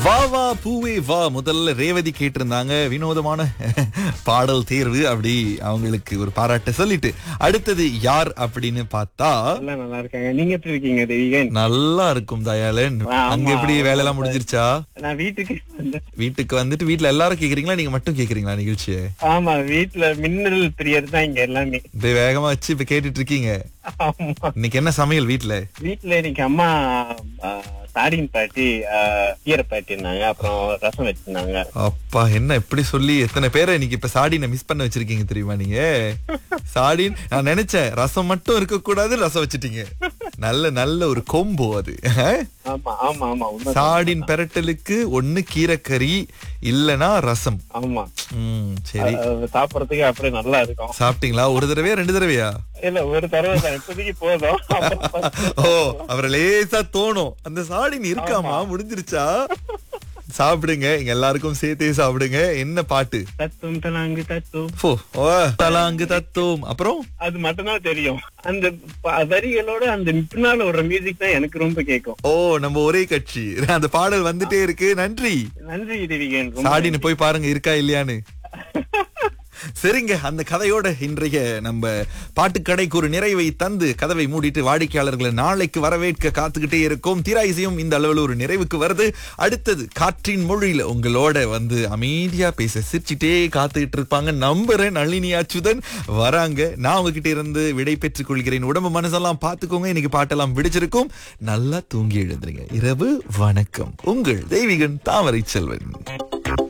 வா வா பூவே வா முதல்ல ரேவதி கேட்டிருந்தாங்க வினோதமான பாடல் தேர்வு அப்படி அவங்களுக்கு ஒரு பாராட்ட சொல்லிட்டு அடுத்தது யார் அப்படின்னு பார்த்தா எல்லாம் நல்லா இருக்காங்க நீங்க எப்படி இருக்கீங்க தேவிகன் நல்லா இருக்கும் தயாளன் ஆமா. அங்க எப்படி வேலை எல்லாம் முடிஞ்சிருச்சா நான் வீட்டுக்கு வந்து வீட்டுக்கு வந்துட்டு வீட்ல எல்லாரும் கேக்குறீங்களா நீங்க மட்டும் கேக்குறீங்களா நிகழ்ச்சியை ஆமா வீட்டுல மின்னல் பிரியர் தான் இங்க எல்லாமே இப்ப வேகமா வச்சு இப்ப கேட்டுட்டு இருக்கீங்க ஆமா இன்னைக்கு என்ன சமையல் வீட்ல வீட்டுல இன்னைக்கு அம்மா ஆ, சாடின் பாட்டி ஆ, கீரை பாட்டி இருந்தாங்க அப்புறம் ரசம் வச்சிருந்தாங்க அப்பா என்ன எப்படி சொல்லி எத்தனை பேரை இன்னைக்கு இப்ப சாடினை மிஸ் பண்ண வச்சிருக்கீங்க தெரியுமா நீங்க சாடின் நான் நினைச்சேன் ரசம் மட்டும் இருக்க கூடாது ரசம் வச்சிட்டீங்க நல்ல நல்ல ஒரு கொம்போ அது அஹ்? ஆமா ஆமா ஆமா உண்மை சாடின் பெரட்டலுக்கு ஒண்ணு கீரைக்கறி இல்லனா ரசம் ஆமா ம் சரி அது சாப்பிடறதுக்கு அப்படியே நல்லா இருக்கும் சாப்பிட்டீங்களா ஒரு தடவையா ரெண்டு தடவையா இல்ல ஒரு தடவை தான் இப்போதைக்கு போதும் அப்புறம் ஓ அவர் லேசா தோணும் அந்த சாடின் இருக்காமா முடிஞ்சிருச்சா சாப்பிடுங்க இங்க எல்லாருக்கும் சேர்த்தே சாப்பிடுங்க என்ன பாட்டு தத்துவம் தலாங்கு தத்துவம் ஃபோ, ஓ, தலாங்கு தத்துவம் அப்புறம் அது மட்டும்தான் தெரியும் அந்த ப- வரிகளோட அந்த பின்னால ஒரு மியூசிக் தான் எனக்கு ரொம்ப கேட்கும் ஓ நம்ம ஒரே கட்சி அந்த பாடல் வந்துட்டே இருக்கு நன்றி நன்றி தேவிகன் ரொம்ப சாடின்னு போய் பாருங்க இருக்கா இல்லையான்னு சரிங்க அந்த கதையோட இன்றைய நம்ம பாட்டுக்கடைக்கு ஒரு நிறைவை தந்து கதவை மூடிட்டு வாடிக்கையாளர்களை நாளைக்கு வரவேற்க காத்துக்கிட்டே இருக்கோம் திராயிசையும் இந்த அளவில் ஒரு நிறைவுக்கு வருது அடுத்தது காற்றின் மொழியில உங்களோட வந்து அமைதியா பேச சிரிச்சிட்டே காத்துக்கிட்டு இருப்பாங்க நம்புறேன் நளினி அச்சுதன் வராங்க நான் உங்ககிட்ட இருந்து விடை பெற்றுக் கொள்கிறேன் உடம்பு மனசெல்லாம் பார்த்துக்கோங்க இன்னைக்கு பாட்டெல்லாம் பிடிச்சிருக்கும் நல்லா தூங்கி எழுந்துருங்க இரவு வணக்கம் உங்கள் தெய்வீகன் தாமரை செல்வன்